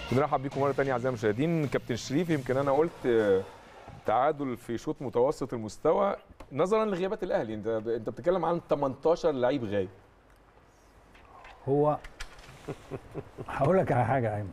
بنرحب بيكم مره ثانيه اعزائي المشاهدين كابتن شريف يمكن انا قلت آه، تعادل في شوط متوسط المستوى نظرا لغيابات الاهلي انت انت بتتكلم عن 18 لعيب غايب هو هقول لك على حاجه يا ايمن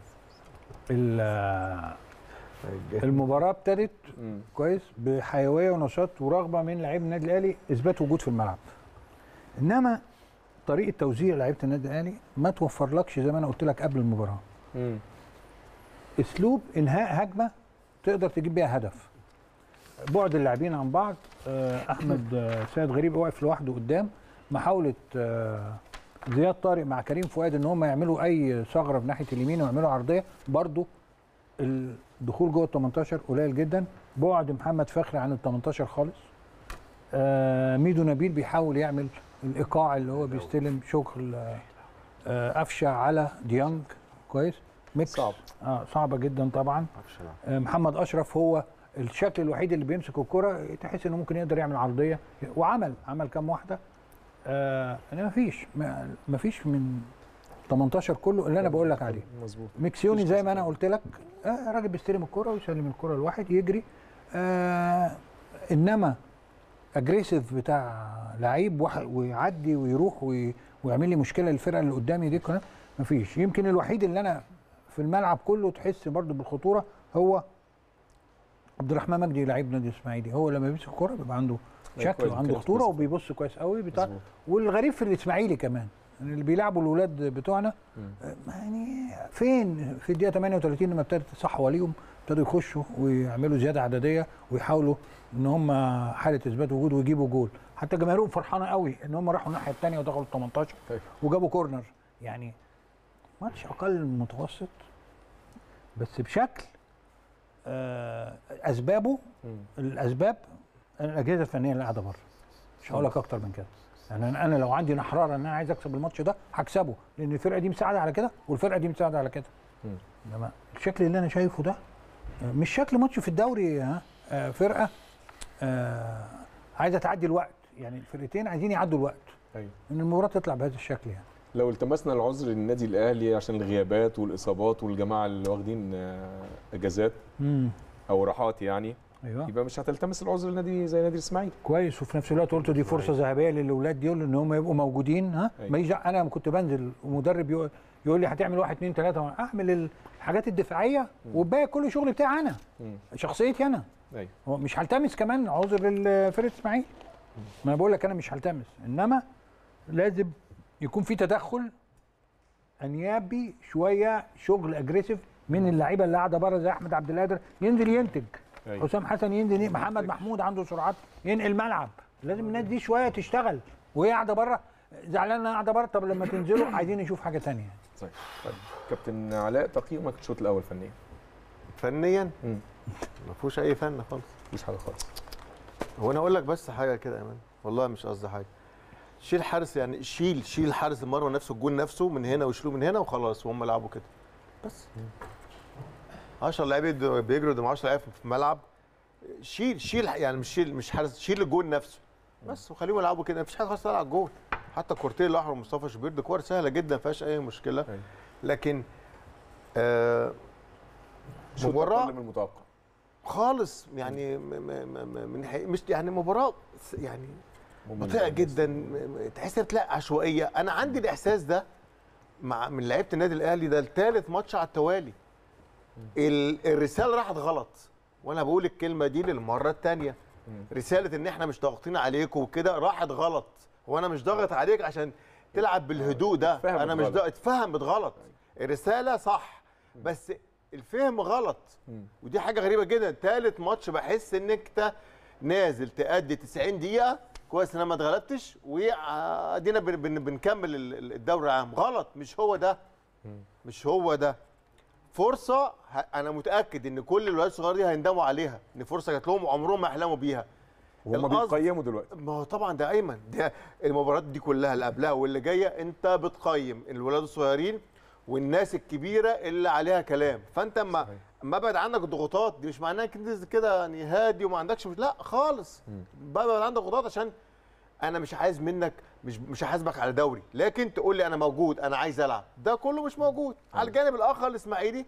ال- المباراه ابتدت مم. كويس بحيويه ونشاط ورغبه من لعيب النادي الاهلي اثبات وجود في الملعب انما طريقه توزيع لعيبه النادي الاهلي ما توفرلكش زي ما انا قلت لك قبل المباراه مم. اسلوب انهاء هجمه تقدر تجيب بيها هدف بعد اللاعبين عن بعض آه، احمد آه، سيد غريب واقف لوحده قدام محاوله آه، زياد طارق مع كريم فؤاد ان هم يعملوا اي ثغره في ناحيه اليمين ويعملوا عرضيه برضو الدخول جوه ال 18 قليل جدا بعد محمد فخري عن ال 18 خالص آه، ميدو نبيل بيحاول يعمل الايقاع اللي هو بيستلم شغل آه، آه، قفشه على ديانج كويس ميكس صعب. اه صعبه جدا طبعا آه، محمد اشرف هو الشكل الوحيد اللي بيمسك الكره تحس انه ممكن يقدر يعمل عرضيه وعمل عمل كام واحده آه ما فيش ما فيش من 18 كله اللي انا بقول لك عليه مظبوط ميكسيوني زي ما انا قلت لك آه راجل بيستلم الكره ويسلم الكره لواحد يجري آه انما اجريسيف بتاع لعيب واحد ويعدي ويروح وي- ويعمل لي مشكله للفرقه اللي قدامي دي كلها مفيش يمكن الوحيد اللي انا في الملعب كله تحس برضو بالخطوره هو عبد الرحمن مجدي لعيب نادي الاسماعيلي هو لما بيمسك الكوره بيبقى عنده أيوة شكل كويس، وعنده كويس، خطوره كويس. وبيبص كويس قوي بتاع مظبوط. والغريب في الاسماعيلي كمان يعني اللي بيلعبوا الاولاد بتوعنا مم. آه، يعني فين في الدقيقه 38 لما ابتدت صحوه ليهم ابتدوا يخشوا ويعملوا زياده عدديه ويحاولوا ان هم حاله اثبات وجود ويجيبوا جول حتى جماهيرهم فرحانه قوي ان هم راحوا الناحيه الثانيه ودخلوا ال 18 أيوة. وجابوا كورنر يعني ماتش اقل من المتوسط بس بشكل آه، اسبابه مم. الاسباب الاجهزه الفنيه اللي قاعده بره مش هقول لك اكتر من كده يعني انا أنا لو عندي نحراره ان انا عايز اكسب الماتش ده هكسبه لان الفرقه دي مساعده على كده والفرقه دي مساعده على كده مم. انما الشكل اللي انا شايفه ده آه، مش شكل ماتش في الدوري ها آه، فرقه آه، عايزه تعدي الوقت يعني الفرقتين عايزين يعدوا الوقت ايوه ان المباراه تطلع بهذا الشكل يعني لو التمسنا العذر للنادي الاهلي عشان الغيابات والاصابات والجماعه اللي واخدين آه، اجازات امم او راحات يعني ايوه يبقى مش هتلتمس العذر لنادي زي نادي الاسماعيلي كويس وفي نفس الوقت قلت دي فرصه ذهبيه للاولاد دول ان هم يبقوا موجودين ها أيوة. ماليش دعوة، انا كنت بنزل ومدرب يقول, يقول لي هتعمل واحد اثنين ثلاثه اعمل الحاجات الدفاعيه والباقي كله شغل بتاعي انا مم. شخصيتي انا ايوه هو مش هلتمس كمان عذر لفرقه اسماعيل ما انا بقول لك انا مش هلتمس انما لازم يكون في تدخل انيابي شويه شغل اجريسيف من اللعيبه اللي قاعده بره زي احمد عبد القادر ينزل ينتج أيوة. حسام حسن ينزل ي- محمد محمود عنده سرعات ينقل ملعب لازم الناس دي شويه تشتغل وهي قاعده بره زعلانه قاعده بره طب لما تنزلوا عايزين نشوف حاجه ثانيه طيب طيب كابتن علاء تقييمك الشوط الاول فنيا فنيا مم. ما فيهوش اي فن خالص مفيش حاجه خالص هو انا اقول لك بس حاجه كده يا ايمن والله مش قصدي حاجه شيل حارس يعني شيل شيل حارس المرمى نفسه الجون نفسه من هنا وشيلوه من هنا وخلاص وهم يلعبوا كده بس 10 لعيبه بيجروا قدام 10 لعيبه في الملعب شيل شيل يعني مش شيل مش حارس شيل الجون نفسه بس وخليهم يلعبوا كده مفيش حاجه خالص تلعب على الجول حتى كورتين الاحمر مصطفى شوبير دي كور سهله جدا ما فيهاش اي مشكله أيوة. لكن آه شوط مباراة اقل من المتوقع خالص يعني م- م- م- من حي... مش يعني مباراه س- يعني مملة بطيئه جدا م- م- تحس إنها تلاقي عشوائيه انا عندي الاحساس ده مع من لعيبه النادي الاهلي ده الثالث ماتش على التوالي ال... الرساله راحت غلط وانا بقول الكلمه دي للمره الثانيه رساله ان احنا مش ضاغطين عليكم وكده راحت غلط وانا مش ضاغط عليك عشان تلعب بالهدوء ده اتفهمت انا مش غلط. ضاغط اتفهمت غلط الرساله صح بس الفهم غلط ودي حاجه غريبه جدا تالت ماتش بحس ان انت نازل تأدي 90 دقيقه كويس ان انا ما اتغلبتش وادينا بن بن بنكمل ال- ال- الدوري العام غلط مش هو ده مش هو ده فرصه ه- انا متاكد ان كل الولاد الصغار دي هيندموا عليها ان فرصه جات لهم وعمرهم ما يحلموا بيها وهم القصد- بيقيموا دلوقتي ما هو طبعا ده ايمن ده المباريات دي كلها اللي قبلها واللي جايه انت بتقيم الولاد الصغيرين والناس الكبيره اللي عليها كلام فانت اما صحيح. اما ابعد عنك الضغوطات دي مش معناها انك انت كده يعني هادي وما عندكش مش لا خالص ببعد عنك ضغوطات عشان انا مش عايز منك مش مش هحاسبك على دوري لكن تقول لي انا موجود انا عايز العب ده كله مش موجود على الجانب الاخر الاسماعيلي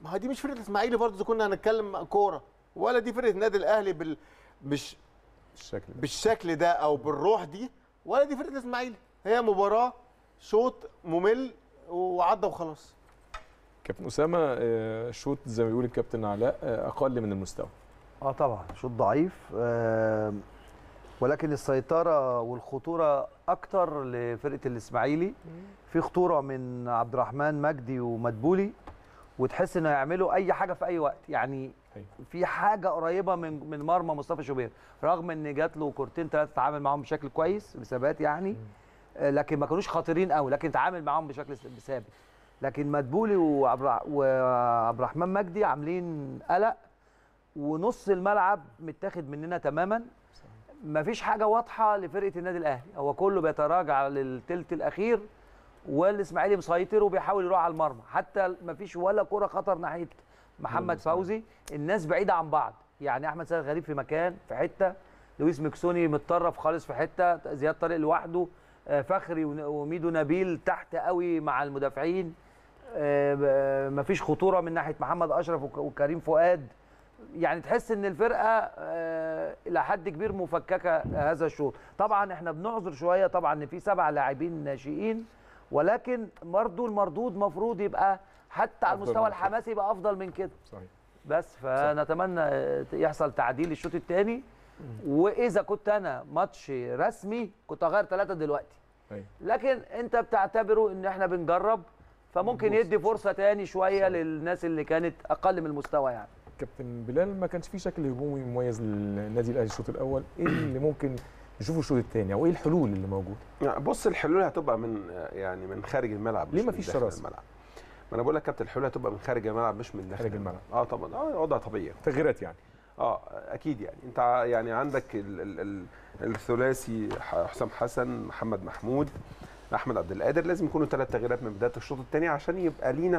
ما هو دي مش فرقه الاسماعيلي برضه اذا كنا هنتكلم كوره ولا دي فرقه النادي الاهلي بال مش الشكل ده بالشكل ده او بالروح دي ولا دي فرقه الاسماعيلي هي مباراه شوط ممل وعدى وخلاص كابتن اسامه آه، شوط زي ما بيقول الكابتن علاء آه، اقل من المستوى اه طبعا شوط ضعيف آم، ولكن السيطره والخطوره اكتر لفرقه الاسماعيلي في خطوره من عبد الرحمن مجدي ومدبولي وتحس انه يعملوا اي حاجه في اي وقت يعني أيوة. في حاجه قريبه من من مرمى مصطفى شوبير رغم ان جات له كورتين ثلاثه اتعامل معاهم بشكل كويس بثبات يعني آه، لكن ما كانوش خطيرين قوي لكن اتعامل معاهم بشكل س- ثابت لكن مدبولي وعبد الرح- وعبد الرحمن مجدي عاملين قلق ونص الملعب متاخد مننا تماما مفيش حاجه واضحه لفرقه النادي الاهلي هو كله بيتراجع للثلث الاخير والاسماعيلي مسيطر وبيحاول يروح على المرمى حتى مفيش ولا كره خطر ناحيه محمد فوزي الناس بعيده عن بعض يعني احمد سيد غريب في مكان في حته لويس مكسوني متطرف خالص في حته زياد طارق لوحده آه، فخري ون- وميدو نبيل تحت قوي مع المدافعين آه، ب- مفيش خطوره من ناحيه محمد اشرف وك- وكريم فؤاد يعني تحس ان الفرقه آه، الى حد كبير مفككه هذا الشوط طبعا احنا بنعذر شويه طبعا ان في سبع لاعبين ناشئين ولكن برضه المردود مفروض يبقى حتى على أفضل المستوى من كده. الحماسي يبقى افضل من كده صحيح بس فنتمنى آه، يحصل تعديل الشوط الثاني واذا كنت انا ماتش رسمي كنت هغير ثلاثه دلوقتي أيوة. لكن انت بتعتبره ان احنا بنجرب فممكن بص. يدي فرصه تاني شويه صحيح. للناس اللي كانت اقل من المستوى يعني كابتن بلال ما كانش في شكل هجومي مميز للنادي الاهلي الشوط الاول ايه اللي ممكن نشوفه الشوط الثاني او ايه الحلول اللي موجوده يعني بص الحلول هتبقى من يعني من خارج الملعب ليه مش مفيش من داخل شراسة؟ الملعب ما انا بقول لك كابتن الحلول هتبقى من خارج الملعب مش من داخل خارج الملعب. اه طبعا اه وضع طبيعي تغييرات يعني اه اكيد يعني انت ع- يعني عندك ال ال ال الثلاثي ح- حسام حسن محمد محمود احمد عبد القادر لازم يكونوا ثلاث تغييرات من بدايه الشوط الثاني عشان يبقى لينا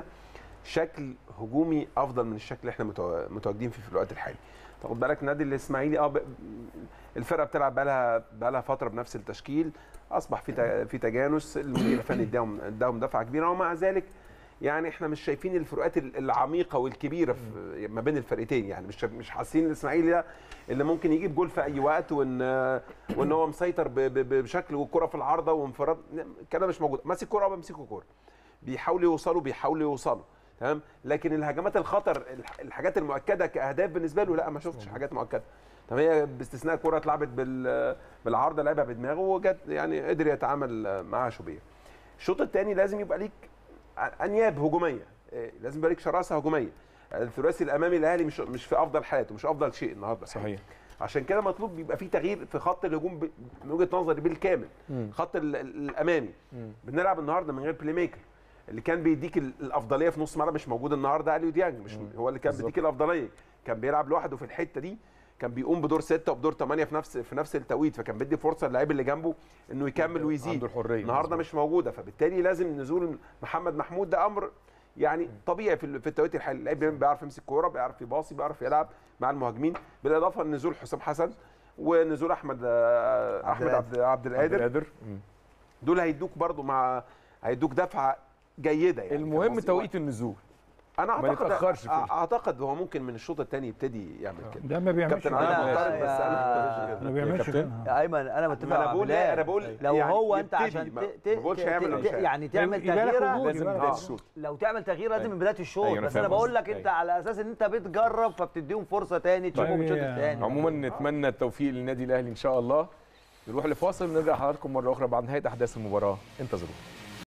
شكل هجومي افضل من الشكل اللي احنا متوا- متواجدين فيه في الوقت الحالي تاخد بالك النادي الاسماعيلي اه ب- الفرقه بتلعب بقى لها بقى لها فتره بنفس التشكيل اصبح في ت- في تجانس المدير الفني اداهم اداهم دفعه كبيره ومع ذلك يعني احنا مش شايفين الفروقات ال- العميقه والكبيره في ما بين الفرقتين يعني مش مش حاسين الاسماعيلي ده اللي ممكن يجيب جول في اي وقت وان وان هو مسيطر ب- ب- بشكل والكره في العارضه وانفراد الكلام ده مش موجود ماسك كوره بيمسكوا كوره بيحاولوا يوصلوا بيحاولوا يوصلوا تمام لكن الهجمات الخطر الح- الحاجات المؤكده كاهداف بالنسبه له لا ما شفتش حاجات مؤكده طب هي باستثناء كره اتلعبت بال بالعارضه لعبها بدماغه وجت يعني قدر يتعامل معاها شوبير الشوط الثاني لازم يبقى ليك انياب هجوميه إيه، لازم يبقى ليك شراسه هجوميه الثلاثي الامامي الاهلي مش مش في افضل حالاته مش افضل شيء النهارده صحيح عشان كده مطلوب بيبقى في تغيير في خط الهجوم ب- من وجهه نظري بالكامل مم. خط ال- ال- الامامي مم. بنلعب النهارده من غير بلاي ميكر اللي كان بيديك ال- الافضليه في نص ملعب مش موجود النهارده اليو ديانج مش مم. هو اللي كان بالظبط. بيديك الافضليه كان بيلعب لوحده في الحته دي كان بيقوم بدور ستة وبدور ثمانية في نفس في نفس التوقيت فكان بيدي فرصه للاعب اللي جنبه انه يكمل ويزيد عنده الحريه النهارده مظبوط. مش موجوده فبالتالي لازم نزول محمد محمود ده امر يعني طبيعي في ال- في التوقيت الحالي اللعيب بيعرف يمسك كوره بيعرف يباصي بيعرف يلعب مع المهاجمين بالاضافه لنزول حسام حسن ونزول احمد آه، احمد عبد عبد عبد القادر القادر مم. دول هيدوك برضو مع هيدوك دفعه جيده يعني المهم فاهم قصدي؟ توقيت النزول انا ما اعتقد يتأخرش في ال- اعتقد هو ممكن من الشوط الثاني يبتدي يعمل كده ده ما بيعملش كابتن كده. علاء أنا- معترض بس انا ما يا بيعملش كابتن. كده يا ايمن انا متفق ما انا مع بقول بلال. لا انا بقول لو يعني هو انت يبتدي، عشان ما- ت- ت- ما بقولش ت- هيعمل ولا ت- مش هيعمل. يعني تعمل يبقى لك تغييره وجود، لازم يبقى من لك بدايه وجود. الشوط لو تعمل تغيير لازم من بدايه الشوط أيوة، أنا بس انا فاهم بقول قصدك. لك انت أيوة. على اساس ان انت بتجرب فبتديهم فرصه تاني تشوفهم طيب، الشوط هي- الثاني عموما نتمنى التوفيق للنادي الاهلي ان شاء الله نروح لفاصل ونرجع حضراتكم مره اخرى بعد نهايه احداث المباراه انتظرونا